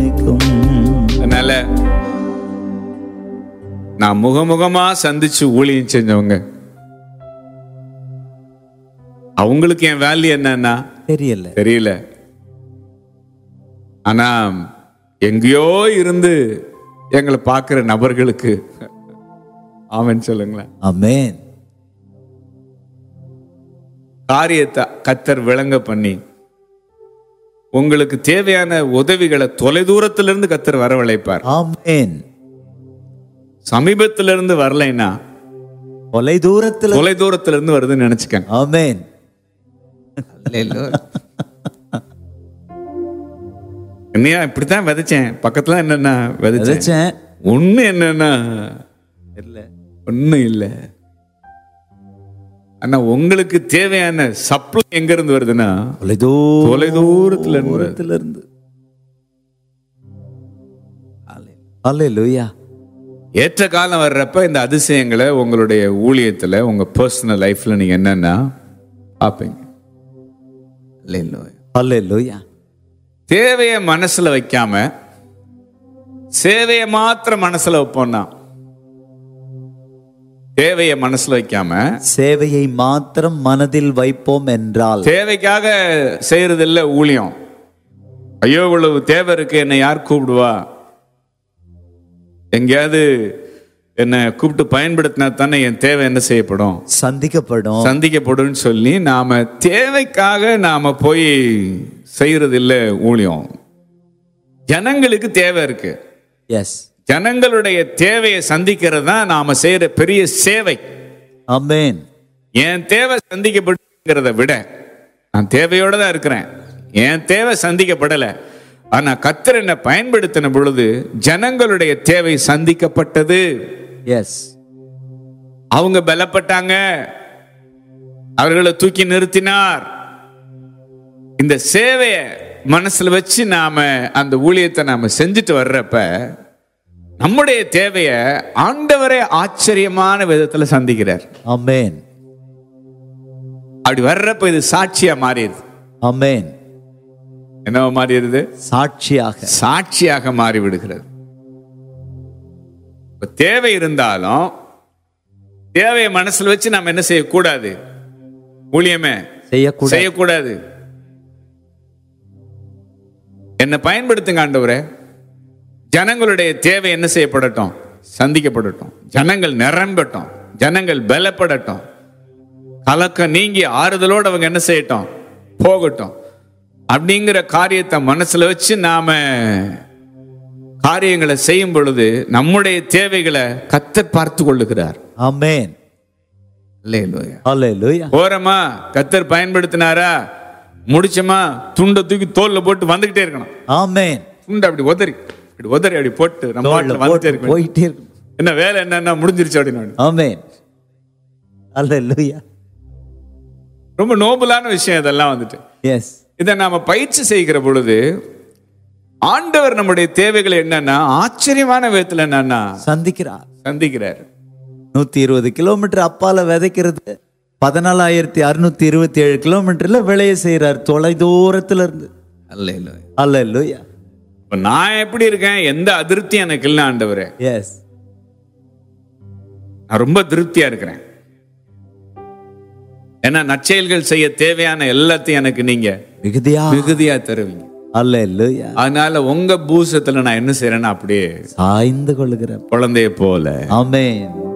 நிற்கும் அதனால நான் முகமுகமா சந்திச்சு ஊழியம் செஞ்சவங்க அவங்களுக்கு என் வேல்யூ என்னன்னா தெரியல தெரியல ஆனா எங்கேயோ இருந்து எங்களை பார்க்கிற நபர்களுக்கு ஆமென் சொல்லுங்களேன் ஆமென் காரியத்தை கத்தர் விளங்க பண்ணி உங்களுக்கு தேவையான உதவிகளை தொலைதூரத்திலிருந்து கத்தர் வரவழைப்பார் ஆமென் சமீபத்திலிருந்து வரலைன்னா தொலை தூரத்துல தொலைதூரத்திலிருந்து வருதுன்னு நினைச்சுக்கங்க ஆமென் என்னையா இப்படித்தான் விதைச்சேன் பக்கத்துல என்னன்னா விதைச்சேன் விதைச்சேன் ஒண்ணு என்னன்னா தெரியல ஒண்ணும் இல்லை ஆனா உங்களுக்கு தேவையான சப்ளை எங்க இருந்து வருதுன்னா தொலை தொலைதூரத்துல இருந்து வருது. தூரத்துல இருந்து அல்லேலூயா ஏற்ற காலம் வர்றப்ப இந்த அதிசயங்களை உங்களுடைய ஊழியத்துல உங்க பர்சனல் லைஃப்ல நீங்க என்னன்னா பார்ப்பீங்க Hallelujah. அல்லேலூயா தேவையை மனசுல வைக்காம சேவையை மாத்திரம் மனசுல வைப்போம்னா தேவையை மனசுல வைக்காம சேவையை மாத்திரம் மனதில் வைப்போம் என்றால் தேவைக்காக செய்யறது இல்ல ஊழியம் ஐயோ இவ்வளவு தேவை இருக்கு என்னை யார் கூப்பிடுவா எங்கேயாவது என்னை கூப்பிட்டு பயன்படுத்தினா தானே என் தேவை என்ன செய்யப்படும் சந்திக்கப்படும் சந்திக்கப்படும் சொல்லி நாம தேவைக்காக நாம போய் செய்யறது இல்ல ஊழியம் ஜனங்களுக்கு தேவை இருக்கு எஸ் ஜனங்களுடைய தேவையை சந்திக்கிறது தான் நாம செய்யற பெரிய சேவை ஆமென் என் தேவை சந்திக்கப்படுங்கிறத விட நான் தேவையோட தான் இருக்கிறேன் என் தேவை சந்திக்கப்படலை ஆனா கத்தர் என்னை பயன்படுத்தின பொழுது ஜனங்களுடைய தேவை சந்திக்கப்பட்டது எஸ் அவங்க பலப்பட்டாங்க அவர்களை தூக்கி நிறுத்தினார் இந்த சேவையை மனசுல வச்சு நாம அந்த ஊழியத்தை நாம செஞ்சுட்டு வர்றப்ப நம்முடைய தேவைய ஆண்டவரே ஆச்சரியமான விதத்துல சந்திக்கிறார் ஆமென் அப்படி வர்றப்ப இது சாட்சியா மாறிடுது ஆமென் என்னவா மாறிடுது சாட்சியாக சாட்சியாக மாறி விடுகிறது இப்ப தேவை இருந்தாலும் தேவையை மனசுல வச்சு நாம் என்ன செய்யக்கூடாது ஊழியமே செய்யக்கூடாது செய்யக்கூடாது என்னை பயன்படுத்துங்க ஆண்டவரே ஜனங்களுடைய தேவை என்ன செய்யப்படட்டும் சந்திக்கப்படட்டும் ஜனங்கள் நிரம்பட்டும் ஜனங்கள் பலப்படட்டும் கலக்கம் நீங்கி ஆறுதலோடு அவங்க என்ன செய்யட்டும் போகட்டும் அப்படிங்கிற காரியத்தை மனசுல வச்சு நாம காரியங்களை செய்யும் பொழுது நம்முடைய தேவைகளை கத்தர் பார்த்து கொள்ளுகிறார் ஆமென் அல்லேலூயா அல்லேலூயா போறோமா கத்தர் பயன்படுத்தினாரா முடிச்சோமா துண்டை தூக்கி தோல்ல போட்டு வந்துகிட்டே இருக்கணும் ஆமென் துண்டை அப்படி உதறி இப்படி உதறி அப்படி போட்டு நம்ம தோள்ல பாட்டுல வந்துட்டே போட்டு இருக்கணும் போயிட்டே இருக்கு என்ன வேலை என்னன்னா முடிஞ்சிருச்சு அப்படின்னு ஆமென் அல்லேலூயா ரொம்ப நோபலான விஷயம் இதெல்லாம் வந்துட்டு எஸ் இதை நாம பயிற்சி செய்கிற பொழுது ஆண்டவர் நம்முடைய தேவைகள் என்னன்னா ஆச்சரியமான விதத்துல என்னன்னா சந்திக்கிறார் சந்திக்கிறார் நூத்தி இருபது கிலோமீட்டர் அப்பால விதைக்கிறது பதினாலாயிரத்தி அறுநூத்தி இருபத்தி ஏழு கிலோமீட்டர்ல விளைய செய்யறார் தொலை தூரத்துல இருந்து அல்லேலூயா இப்ப நான் எப்படி இருக்கேன் எந்த அதிருப்தி எனக்கு இல்லை ஆண்டவரே எஸ் நான் ரொம்ப திருப்தியா இருக்கிறேன் ஏன்னா நற்செயல்கள் செய்ய தேவையான எல்லாத்தையும் எனக்கு நீங்க மிகுதியா மிகுதியா தருவீங்க அல்லேலூயா அதனால உங்க பூசத்துல நான் என்ன செய்யறேன்னா அப்படியே சாய்ந்து கொள்ளுகிற குழந்தைய போல ஆமென்